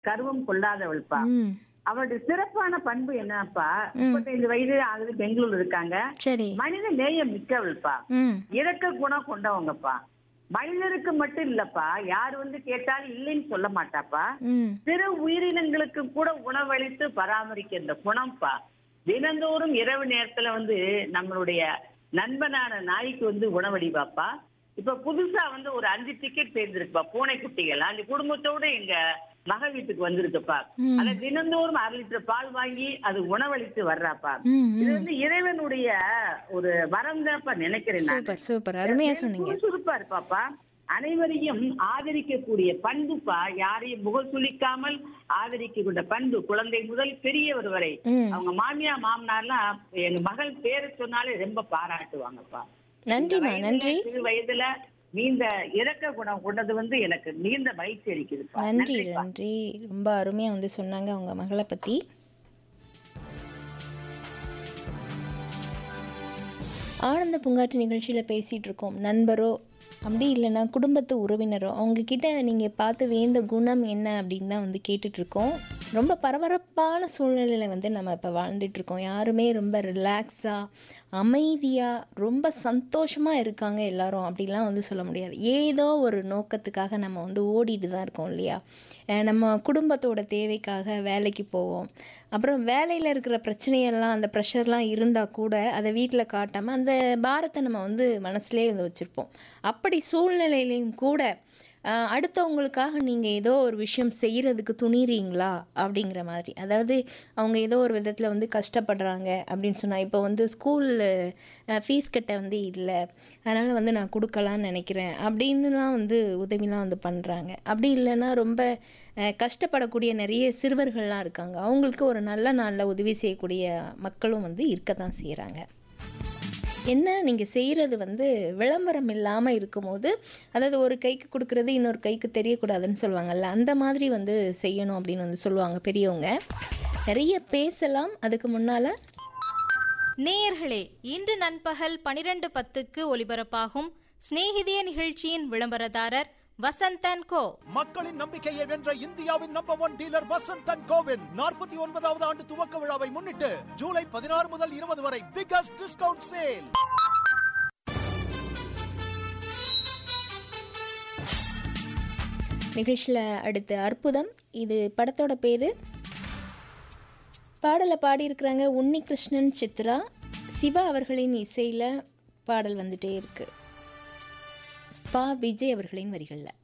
கர்வம் கொள்ளாதவள்ப்பா ம் அவளுடைய சிறப்பான பண்பு என்னப்பா முப்பத்தைந்து வயது ஆகுது பெங்களூர் இருக்காங்க சரி மனித நேயம் மிக்கவள்ப்பா ம் இரக்க குணம் கொண்டவங்கப்பா மனிதருக்கு மட்டும் இல்லப்பா யார் வந்து கேட்டாலும் இல்லைன்னு சொல்ல மாட்டாப்பா ம் சிறு உயிரினங்களுக்கு கூட உணவளித்து பராமரிக்கின்ற குணம்ப்பா தினந்தோறும் இரவு நேரத்துல வந்து நம்மளுடைய நண்பனான நாய்க்கு வந்து உணவடிவாப்பா இப்ப புதுசா வந்து ஒரு அஞ்சு டிக்கெட் சேர்ந்திருக்குப்பா பூனை குட்டிகள் அஞ்சு குடும்பத்தோட எங்க மக வீட்டுக்கு வந்திருக்குப்பா ம். அத தினந்தோறும் அரை லிட்டர் பால் வாங்கி அது உணவளித்து வர்றாப்பா ம் இது ம் வந்து இறைவனுடைய ஒரு வரம் தான்ப்பா நினைக்கிறேன் நான் சூப்பர் சூப்பர் அருமையா சொன்னீங்க சுறுசுறுப்பா இருப்பாப்பா அனைவரையும் ஆதரிக்கக்கூடிய பண்புப்பா யாரையும் முகம் சுளிக்காமல் ஆதரிக்கக்கூடிய பண்பு குழந்தை முதல் பெரியவர் வரை ம் அவங்க மாமியா மாமனார்லாம் எங்க மகள் பேரை சொன்னாலே ரொம்ப பாராட்டுவாங்கப்பா நன்றிம்மா இந்த நன்றி வயதுல, சிறு வயதுல நீண்ட இரக்க குணம் கொண்டது வந்து எனக்கு நீண்ட மகிழ்ச்சி அளிக்குதுப்பா நன்றி நன்றிப்பா. நன்றி ரொம்ப அருமையா வந்து சொன்னாங்க அவங்க மகளை பத்தி ஆனந்த பூங்காற்று நிகழ்ச்சியில் பேசிகிட்டு இருக்கோம் நண்பரோ அப்படி இல்லைன்னா குடும்பத்து உறவினரோ அவங்க கிட்ட நீங்கள் பார்த்து வேந்த குணம் என்ன அப்படின்னு தான் வந்து கேட்டுட்ருக்கோம் ரொம்ப பரபரப்பான சூழ்நிலையில் வந்து நம்ம இப்போ வாழ்ந்துட்டுருக்கோம் யாருமே ரொம்ப ரிலாக்ஸாக அமைதியாக ரொம்ப சந்தோஷமாக இருக்காங்க எல்லாரும் அப்படிலாம் வந்து சொல்ல முடியாது ஏதோ ஒரு நோக்கத்துக்காக நம்ம வந்து ஓடிட்டு தான் இருக்கோம் இல்லையா அஹ் நம்ம குடும்பத்தோட தேவைக்காக வேலைக்கு போவோம் அப்புறம் வேலையில் இருக்கிற பிரச்சனையெல்லாம் அந்த ப்ரெஷர்லாம் இருந்தால் கூட அதை வீட்டில் காட்டாமல் அந்த பாரத்தை நம்ம வந்து மனசுலேயே வந்து வச்சுருப்போம் அப்படி சூழ்நிலையிலையும் கூட ஆஹ் அடுத்தவங்களுக்காக நீங்கள் ஏதோ ஒரு விஷயம் செய்கிறதுக்கு துணிறீங்களா அப்படிங்கிற மாதிரி அதாவது அவங்க ஏதோ ஒரு விதத்தில் வந்து கஷ்டப்படுறாங்க அப்படின்னு சொன்னால் இப்போ வந்து ஸ்கூல் ஃபீஸ் கட்ட வந்து இல்லை அதனால் வந்து நான் கொடுக்கலான்னு நினைக்கிறேன் அப்படின்னுலாம் வந்து உதவிலாம் வந்து பண்ணுறாங்க அப்படி இல்லைன்னா ரொம்ப அஹ், கஷ்டப்படக்கூடிய நிறைய சிறுவர்கள்லாம் இருக்காங்க அவங்களுக்கு ஒரு நல்ல நாளில் உதவி செய்யக்கூடிய மக்களும் வந்து இருக்க தான் செய்கிறாங்க என்ன நீங்கள் செய்கிறது வந்து விளம்பரம் இல்லாமல் இருக்கும்போது அதாவது ஒரு கைக்கு கொடுக்கறது இன்னொரு கைக்கு தெரியக்கூடாதுன்னு சொல்லுவாங்கல்ல அந்த மாதிரி வந்து செய்யணும் அப்படின்னு வந்து சொல்லுவாங்க பெரியவங்க நிறைய பேசலாம் அதுக்கு முன்னால் நேயர்களே இன்று நண்பகல் பனிரெண்டு பத்துக்கு ஒலிபரப்பாகும் சிநேகிதிய நிகழ்ச்சியின் விளம்பரதாரர் வசந்தன் கோ மக்களின் நம்பிக்கையை வென்ற இந்தியாவின் number one dealer Vasanth and கோவின் நாற்பத்தி ஒன்பதாவது ஆண்டு துவக்க விழாவை முன்னிட்டு ஜூலை பதினாறு முதல் இருபது வரை பிகஸ்ட் டிஸ்கவுண்ட் சேல் நிகழ்ச்சியில் அடுத்து அற்புதம் இது படத்தோட பேர் பாடலை பாடியிருக்கிறாங்க உன்னிகிருஷ்ணன் சித்ரா சிவா அவர்களின் இசையில் பாடல் வந்துட்டே இருக்கு பா விஜய் அவர்களின் வரிகளில்